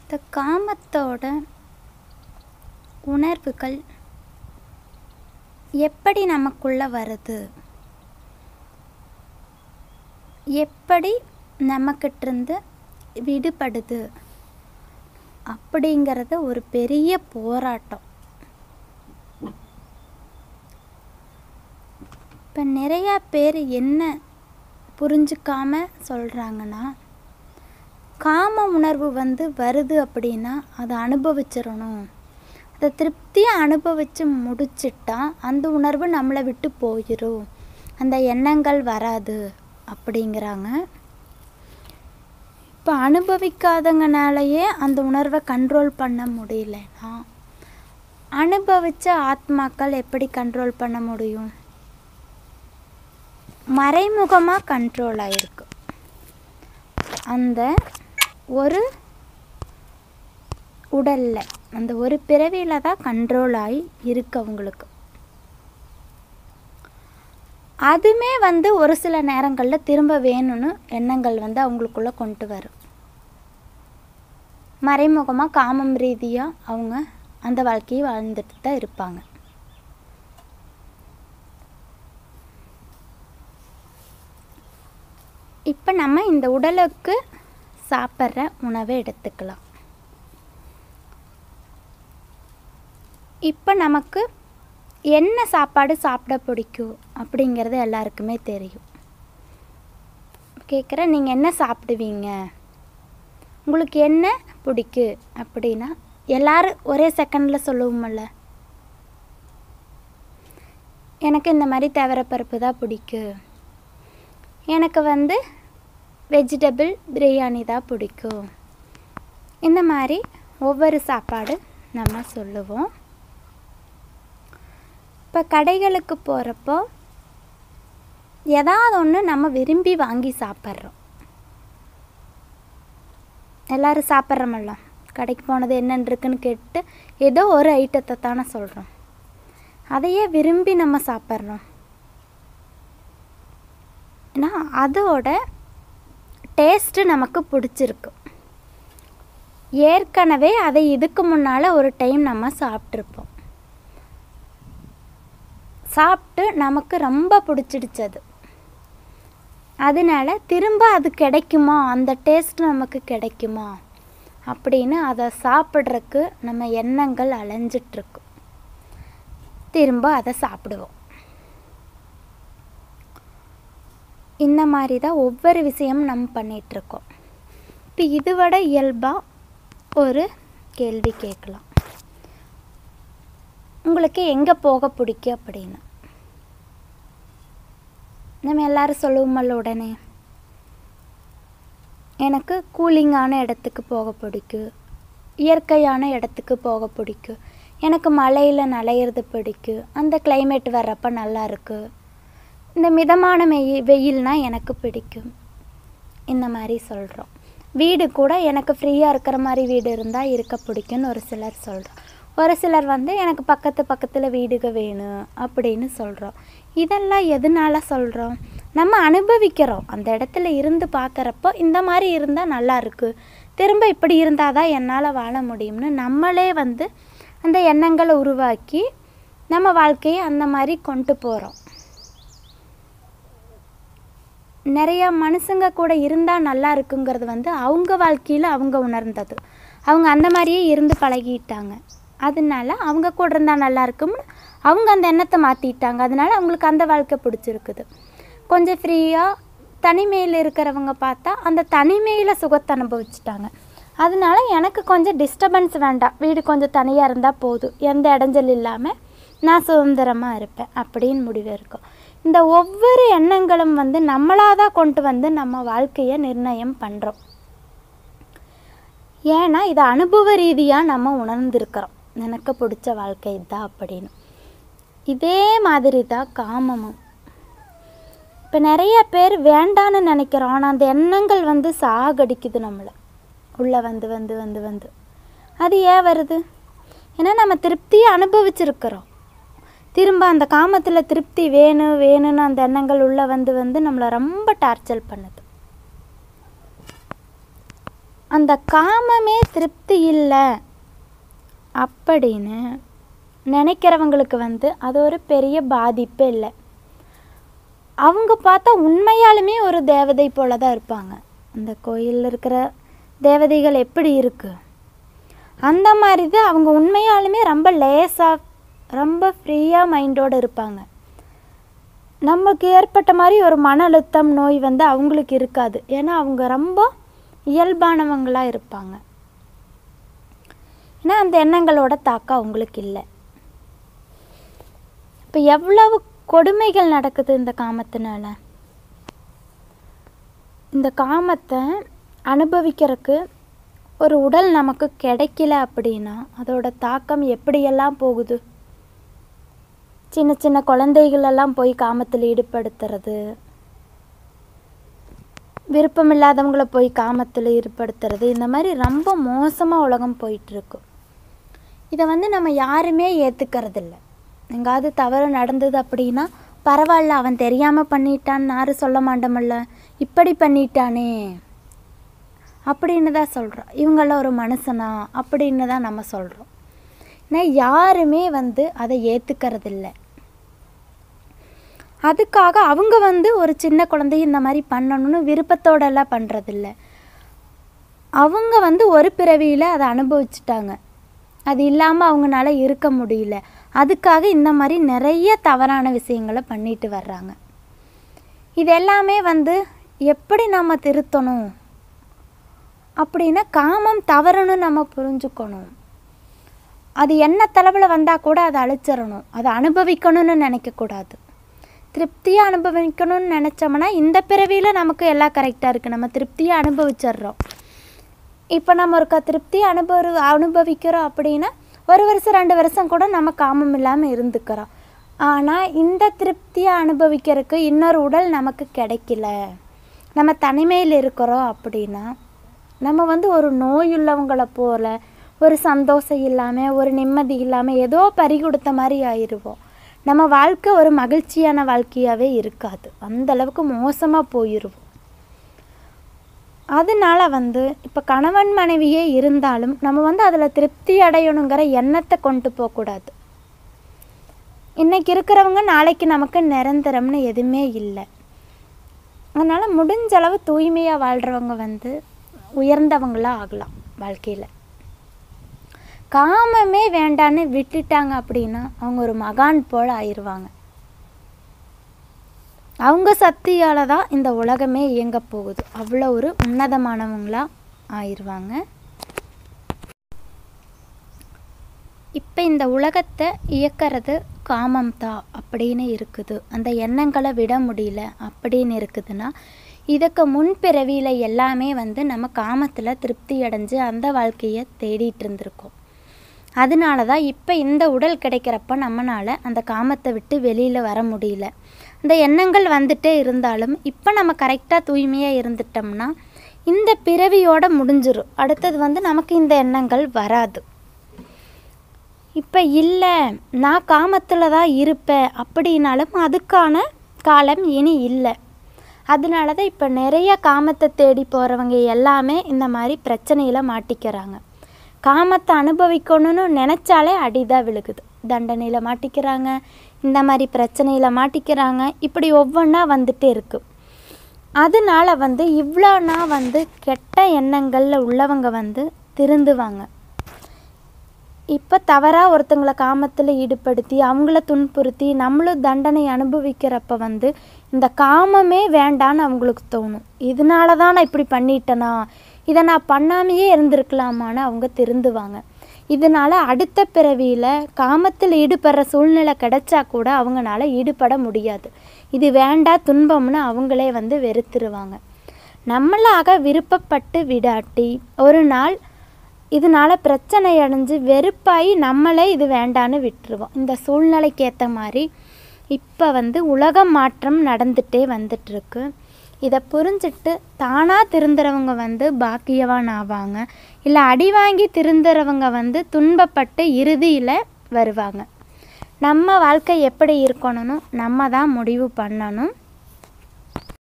இந்த காமத்தோட உணர்வுகள் எப்படி நமக்குள்ள வருது எப்படி நம்மக்கிட்டேருந்து விடுபடுது அப்படிங்கிறது ஒரு பெரிய போராட்டம் இப்போ நிறையா பேர் என்ன புரிஞ்சுக்காம சொல்கிறாங்கன்னா காம உணர்வு வந்து வருது அப்படின்னா அதை அனுபவிச்சிடணும் அதை திருப்தியாக அனுபவித்து முடிச்சிட்டா அந்த உணர்வு நம்மளை விட்டு போயிடும் அந்த எண்ணங்கள் வராது அப்படிங்கிறாங்க இப்போ அனுபவிக்காதங்கனாலேயே அந்த உணர்வை கண்ட்ரோல் பண்ண முடியலன்னா அனுபவித்த ஆத்மாக்கள் எப்படி கண்ட்ரோல் பண்ண முடியும் மறைமுகமாக கண்ட்ரோல் ஆகிருக்கு அந்த ஒரு உடலில் அந்த ஒரு பிறவியில் தான் கண்ட்ரோல் ஆகி இருக்கு அவங்களுக்கு அதுமே வந்து ஒரு சில நேரங்களில் திரும்ப வேணும்னு எண்ணங்கள் வந்து அவங்களுக்குள்ளே கொண்டு வரும் மறைமுகமாக காமம் ரீதியாக அவங்க அந்த வாழ்க்கையை வாழ்ந்துட்டு தான் இருப்பாங்க இப்போ நம்ம இந்த உடலுக்கு சாப்பிட்ற உணவை எடுத்துக்கலாம் இப்போ நமக்கு என்ன சாப்பாடு சாப்பிட பிடிக்கும் அப்படிங்கிறது எல்லாருக்குமே தெரியும் கேட்குறேன் நீங்கள் என்ன சாப்பிடுவீங்க உங்களுக்கு என்ன பிடிக்கு அப்படின்னா எல்லாரும் ஒரே செகண்டில் சொல்லுவோம்ல எனக்கு இந்த மாதிரி தவறப்பருப்பு தான் பிடிக்கும் எனக்கு வந்து வெஜிடபிள் பிரியாணி தான் பிடிக்கும் இந்த மாதிரி ஒவ்வொரு சாப்பாடு நம்ம சொல்லுவோம் இப்போ கடைகளுக்கு போகிறப்போ ஏதாவது ஒன்று நம்ம விரும்பி வாங்கி சாப்பிட்றோம் எல்லோரும் சாப்பிட்றோமல்ல கடைக்கு போனது என்னென்னு இருக்குன்னு கேட்டு ஏதோ ஒரு ஐட்டத்தை தானே சொல்கிறோம் அதையே விரும்பி நம்ம சாப்பிட்றோம் ஏன்னா அதோட டேஸ்ட்டு நமக்கு பிடிச்சிருக்கு ஏற்கனவே அதை இதுக்கு முன்னால் ஒரு டைம் நம்ம சாப்பிட்ருப்போம் சாப்பிட்டு நமக்கு ரொம்ப பிடிச்சிடுச்சது அதனால திரும்ப அது கிடைக்குமா அந்த டேஸ்ட் நமக்கு கிடைக்குமா அப்படின்னு அதை சாப்பிட்றதுக்கு நம்ம எண்ணங்கள் அலைஞ்சிட்ருக்கு திரும்ப அதை சாப்பிடுவோம் இந்த மாதிரி தான் ஒவ்வொரு விஷயமும் நம்ம பண்ணிகிட்ருக்கோம் இப்போ இது விட இயல்பாக ஒரு கேள்வி கேட்கலாம் உங்களுக்கு எங்கே போக பிடிக்கும் அப்படின்னு நம்ம எல்லாரும் சொல்லுவோமல்ல உடனே எனக்கு கூலிங்கான இடத்துக்கு போக பிடிக்கும் இயற்கையான இடத்துக்கு போக பிடிக்கும் எனக்கு மலையில் நனையிறது பிடிக்கும் அந்த கிளைமேட் வர்றப்ப நல்லா இருக்குது இந்த மிதமான மெய் வெயில்னால் எனக்கு பிடிக்கும் இந்த மாதிரி சொல்கிறோம் வீடு கூட எனக்கு ஃப்ரீயாக இருக்கிற மாதிரி வீடு இருந்தால் இருக்க பிடிக்கும்னு ஒரு சிலர் சொல்கிறோம் ஒரு சிலர் வந்து எனக்கு பக்கத்து பக்கத்தில் வீடுக வேணும் அப்படின்னு சொல்கிறோம் இதெல்லாம் எதனால சொல்கிறோம் நம்ம அனுபவிக்கிறோம் அந்த இடத்துல இருந்து பார்க்குறப்போ இந்த மாதிரி இருந்தால் நல்லா இருக்குது திரும்ப இப்படி இருந்தால் தான் என்னால் வாழ முடியும்னு நம்மளே வந்து அந்த எண்ணங்களை உருவாக்கி நம்ம வாழ்க்கையை அந்த மாதிரி கொண்டு போகிறோம் நிறையா மனுஷங்க கூட இருந்தால் நல்லா இருக்குங்கிறது வந்து அவங்க வாழ்க்கையில் அவங்க உணர்ந்தது அவங்க அந்த மாதிரியே இருந்து பழகிட்டாங்க அதனால அவங்க கூட இருந்தால் நல்லா இருக்கும்னு அவங்க அந்த எண்ணத்தை மாற்றிட்டாங்க அதனால அவங்களுக்கு அந்த வாழ்க்கை பிடிச்சிருக்குது கொஞ்சம் ஃப்ரீயாக தனிமையில் இருக்கிறவங்க பார்த்தா அந்த தனிமையில் சுகத்தை அனுபவிச்சிட்டாங்க அதனால எனக்கு கொஞ்சம் டிஸ்டர்பன்ஸ் வேண்டாம் வீடு கொஞ்சம் தனியாக இருந்தால் போதும் எந்த இடைஞ்சல் இல்லாமல் நான் சுதந்திரமாக இருப்பேன் அப்படின்னு முடிவு இருக்கும் இந்த ஒவ்வொரு எண்ணங்களும் வந்து நம்மளாக தான் கொண்டு வந்து நம்ம வாழ்க்கையை நிர்ணயம் பண்ணுறோம் ஏன்னா இதை அனுபவ ரீதியாக நம்ம உணர்ந்திருக்கிறோம் எனக்கு பிடிச்ச வாழ்க்கை இதுதான் அப்படின்னு இதே மாதிரி தான் காமமும் இப்போ நிறைய பேர் வேண்டான்னு நினைக்கிறோம் ஆனால் அந்த எண்ணங்கள் வந்து சாகடிக்குது நம்மளை உள்ளே வந்து வந்து வந்து வந்து அது ஏன் வருது ஏன்னா நம்ம திருப்தியை அனுபவிச்சிருக்கிறோம் திரும்ப அந்த காமத்தில் திருப்தி வேணும் வேணும்னு அந்த எண்ணங்கள் உள்ளே வந்து வந்து நம்மளை ரொம்ப டார்ச்சர் பண்ணுது அந்த காமமே திருப்தி இல்லை அப்படின்னு நினைக்கிறவங்களுக்கு வந்து அது ஒரு பெரிய பாதிப்பே இல்லை அவங்க பார்த்தா உண்மையாலுமே ஒரு தேவதை போல தான் இருப்பாங்க அந்த கோயிலில் இருக்கிற தேவதைகள் எப்படி இருக்கு அந்த மாதிரி தான் அவங்க உண்மையாலுமே ரொம்ப லேசாக ரொம்ப ஃப்ரீயாக மைண்டோடு இருப்பாங்க நமக்கு ஏற்பட்ட மாதிரி ஒரு மன அழுத்தம் நோய் வந்து அவங்களுக்கு இருக்காது ஏன்னா அவங்க ரொம்ப இயல்பானவங்களாக இருப்பாங்க ஏன்னா அந்த எண்ணங்களோட தாக்கம் அவங்களுக்கு இல்லை இப்போ எவ்வளவு கொடுமைகள் நடக்குது இந்த காமத்தினால இந்த காமத்தை அனுபவிக்கிறதுக்கு ஒரு உடல் நமக்கு கிடைக்கல அப்படின்னா அதோட தாக்கம் எப்படியெல்லாம் போகுது சின்ன சின்ன குழந்தைகளெல்லாம் போய் காமத்தில் ஈடுபடுத்துறது விருப்பமில்லாதவங்கள போய் காமத்தில் ஈடுபடுத்துறது இந்த மாதிரி ரொம்ப மோசமாக உலகம் போயிட்டுருக்கு இதை வந்து நம்ம யாருமே ஏற்றுக்கறதில்ல எங்காவது தவறு நடந்தது அப்படின்னா பரவாயில்ல அவன் தெரியாமல் பண்ணிட்டான்னு யாரும் சொல்ல மாட்டோமல்ல இப்படி பண்ணிட்டானே அப்படின்னு தான் சொல்கிறோம் இவங்களாம் ஒரு மனுஷனா அப்படின்னு தான் நம்ம சொல்கிறோம் ஏன்னா யாருமே வந்து அதை ஏற்றுக்கறதில்ல அதுக்காக அவங்க வந்து ஒரு சின்ன குழந்தை இந்த மாதிரி பண்ணணும்னு விருப்பத்தோடலாம் பண்ணுறதில்ல அவங்க வந்து ஒரு பிறவியில் அதை அனுபவிச்சிட்டாங்க அது இல்லாமல் அவங்களால இருக்க முடியல அதுக்காக இந்த மாதிரி நிறைய தவறான விஷயங்களை பண்ணிட்டு வர்றாங்க இது எல்லாமே வந்து எப்படி நம்ம திருத்தணும் அப்படின்னா காமம் தவறுன்னு நம்ம புரிஞ்சுக்கணும் அது என்ன தலைவில் வந்தால் கூட அதை அழிச்சிடணும் அதை அனுபவிக்கணும்னு நினைக்கக்கூடாது திருப்தியாக அனுபவிக்கணும்னு நினச்சோம்னா இந்த பிறவியில் நமக்கு எல்லாம் கரெக்டாக இருக்குது நம்ம திருப்தியாக அனுபவிச்சிடுறோம் இப்போ நம்ம ஒருக்கா திருப்தி அனுபவ அனுபவிக்கிறோம் அப்படின்னா ஒரு வருஷம் ரெண்டு வருஷம் கூட நம்ம காமம் இல்லாமல் இருந்துக்கிறோம் ஆனால் இந்த திருப்தியை அனுபவிக்கிறதுக்கு இன்னொரு உடல் நமக்கு கிடைக்கல நம்ம தனிமையில் இருக்கிறோம் அப்படின்னா நம்ம வந்து ஒரு நோயுள்ளவங்களை போல ஒரு சந்தோஷம் இல்லாமல் ஒரு நிம்மதி இல்லாமல் ஏதோ பறி கொடுத்த மாதிரி ஆயிடுவோம் நம்ம வாழ்க்கை ஒரு மகிழ்ச்சியான வாழ்க்கையாகவே இருக்காது அந்த அளவுக்கு மோசமாக போயிடுவோம் அதனால வந்து இப்போ கணவன் மனைவியே இருந்தாலும் நம்ம வந்து அதில் திருப்தி அடையணுங்கிற எண்ணத்தை கொண்டு போகக்கூடாது இன்னைக்கு இருக்கிறவங்க நாளைக்கு நமக்கு நிரந்தரம்னு எதுவுமே இல்லை அதனால் முடிஞ்ச அளவு தூய்மையாக வாழ்கிறவங்க வந்து உயர்ந்தவங்களாக ஆகலாம் வாழ்க்கையில் காமமே வேண்டான்னு விட்டுட்டாங்க அப்படின்னா அவங்க ஒரு மகான் போல் ஆயிடுவாங்க அவங்க சக்தியால் தான் இந்த உலகமே இயங்க போகுது அவ்வளோ ஒரு உன்னதமானவங்களா ஆயிடுவாங்க இப்போ இந்த உலகத்தை இயக்கிறது காமம் தான் அப்படின்னு இருக்குது அந்த எண்ணங்களை விட முடியல அப்படின்னு இருக்குதுன்னா இதுக்கு முன்பிறவியில் எல்லாமே வந்து நம்ம காமத்தில் திருப்தி அடைஞ்சு அந்த வாழ்க்கையை தேடிட்டு இருந்திருக்கோம் அதனால தான் இப்போ இந்த உடல் கிடைக்கிறப்ப நம்மளால் அந்த காமத்தை விட்டு வெளியில் வர முடியல அந்த எண்ணங்கள் வந்துட்டே இருந்தாலும் இப்போ நம்ம கரெக்டாக தூய்மையாக இருந்துட்டோம்னா இந்த பிறவியோட முடிஞ்சிரும் அடுத்தது வந்து நமக்கு இந்த எண்ணங்கள் வராது இப்போ இல்லை நான் காமத்தில் தான் இருப்பேன் அப்படின்னாலும் அதுக்கான காலம் இனி இல்லை அதனால தான் இப்போ நிறைய காமத்தை தேடி போகிறவங்க எல்லாமே இந்த மாதிரி பிரச்சனையில் மாட்டிக்கிறாங்க காமத்தை அனுபவிக்கணும்னு நினச்சாலே அடிதான் விழுகுது தண்டனையில் மாட்டிக்கிறாங்க இந்த மாதிரி பிரச்சனையில் மாட்டிக்கிறாங்க இப்படி ஒவ்வொன்றா வந்துட்டே இருக்குது அதனால வந்து இவ்வளோனா வந்து கெட்ட எண்ணங்களில் உள்ளவங்க வந்து திருந்துவாங்க இப்போ தவறாக ஒருத்தங்களை காமத்தில் ஈடுபடுத்தி அவங்கள துன்புறுத்தி நம்மளும் தண்டனை அனுபவிக்கிறப்ப வந்து இந்த காமமே வேண்டான்னு அவங்களுக்கு தோணும் இதனால தான் நான் இப்படி பண்ணிட்டேனா இதை நான் பண்ணாமையே இருந்திருக்கலாமான்னு அவங்க திருந்துவாங்க இதனால அடுத்த பிறவியில் காமத்தில் ஈடுபடுற சூழ்நிலை கிடைச்சா கூட அவங்களால ஈடுபட முடியாது இது வேண்டா துன்பம்னு அவங்களே வந்து வெறுத்துருவாங்க நம்மளாக விருப்பப்பட்டு விடாட்டி ஒரு நாள் இதனால பிரச்சனை அடைஞ்சு வெறுப்பாகி நம்மளே இது வேண்டான்னு விட்டுருவோம் இந்த சூழ்நிலைக்கு ஏற்ற மாதிரி இப்போ வந்து உலக மாற்றம் நடந்துகிட்டே வந்துட்டுருக்கு இதை புரிஞ்சிட்டு தானாக திருந்துறவங்க வந்து பாக்கியவான் ஆவாங்க இல்லை அடி வாங்கி திருந்துறவங்க வந்து துன்பப்பட்டு இறுதியில் வருவாங்க நம்ம வாழ்க்கை எப்படி இருக்கணும்னு நம்ம தான் முடிவு பண்ணணும்